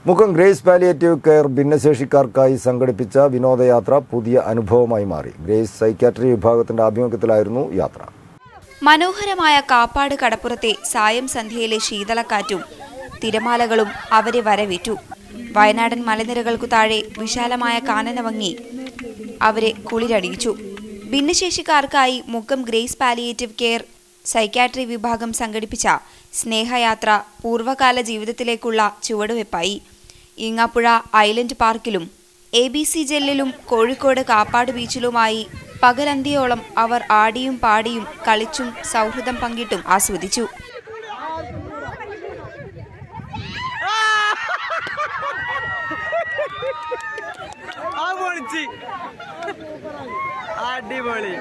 മുഖം grace palliative care ഭിന്നശേഷിക്കാർക്കായി സംഘടിപ്പിച്ച വിനോദയാത്ര പുതിയ അനുഭവമായി മാറി ഗ്രേസ് സൈക്യാട്രി വിഭാഗത്തിന്റെ ആഭിമുഖ്യത്തിലായിരുന്നു യാത്ര മനോഹരമായ കാപ്പാട് കടപ്പുറത്തെ സായം സന്ധ്യയിലെ ശീതളക്കാറ്റും തിരമാലകളും അവരെ വരവേറ്റു വയനാടൻ മലനിരകൾക്കു താഴെ വിശാലമായ കാനനഭംഗി അവരെ കുളിരണിയിച്ചു ഭിന്നശേഷിക്കാർക്കായി Mukkam grace palliative care psychiatry വിഭാഗം സംഘടിപ്പിച്ച സ്നേഹയാത്ര പൂർവ്വകാല ജീവിതത്തിലേക്കുള്ള ചുവടുവെപ്പായി ഈങ്ങാപ്പുഴ ഐലൻഡ് പാർക്കിലും എ ബി സി ജെല്ലിലും കോഴിക്കോട് കാപ്പാട് ബീച്ചിലുമായി പകലന്തിയോളം അവർ ആടിയും പാടിയും കളിച്ചും സൗഹൃദം പങ്കിട്ടും ആസ്വദിച്ചു ആ പൊളിച്ച് അടിപൊളി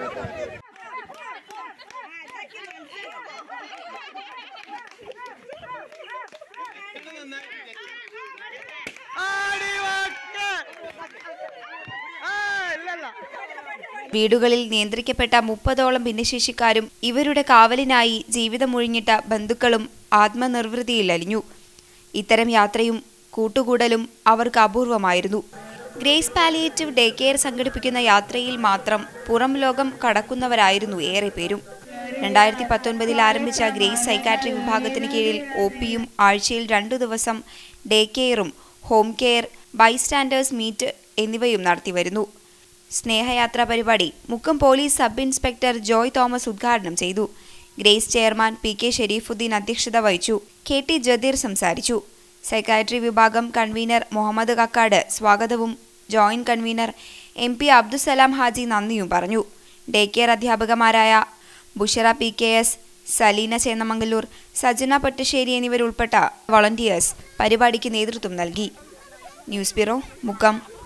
അടിവക്ക്. ആ, ഇല്ലല്ല. വീടുകളിൽ നിയന്ത്രിക്കപ്പെട്ട മുപ്പതോളം ഭിന്നശേഷിക്കാരും ഇവരുടെ കാവലിനായി ജീവിതമൊഴിഞ്ഞിട്ട ബന്ധുക്കളും ആത്മനിർവൃതിയിൽ അലിഞ്ഞു ഇത്തരം യാത്രയും കൂട്ടുകൂടലും അവർക്ക് അപൂർവമായിരുന്നു ഗ്രേസ് പാലിയേറ്റീവ് ഡേ കെയർ സംഘടിപ്പിക്കുന്ന യാത്രയിൽ മാത്രം പുറം ലോകം കടക്കുന്നവരായിരുന്നു ഏറെ പേരും രണ്ടായിരത്തി പത്തൊൻപതിൽ ആരംഭിച്ച ഗ്രേസ് സൈക്കാട്രി വിഭാഗത്തിന് കീഴിൽ ഒ പിയും ആഴ്ചയിൽ രണ്ടു ദിവസം ഡേ കെയറും ഹോം കെയർ ബൈസ്റ്റാൻഡേഴ്സ് മീറ്റ് എന്നിവയും നടത്തിവരുന്നു സ്നേഹയാത്ര പരിപാടി Mukkam police sub inspector Joy Thomas ഉദ്ഘാടനം ചെയ്തു grace chairman P K Sherifuddin അധ്യക്ഷത വഹിച്ചു കെ ടി ജദീർ സംസാരിച്ചു സൈക്കാട്രി വിഭാഗം കൺവീനർ മുഹമ്മദ് കക്കാട് സ്വാഗതവും joint convener M P Abdussalam Haji നന്ദിയും പറഞ്ഞു ഡേ കെയർ അധ്യാപകമാരായ Bushara P K S Saleena Chennamangallur Sajana Pattusseri എന്നിവരുൾപ്പെട്ട വളണ്ടിയേഴ്സ് പരിപാടിക്ക് നേതൃത്വം നൽകി ന്യൂസ് ബ്യൂറോ മുക്കം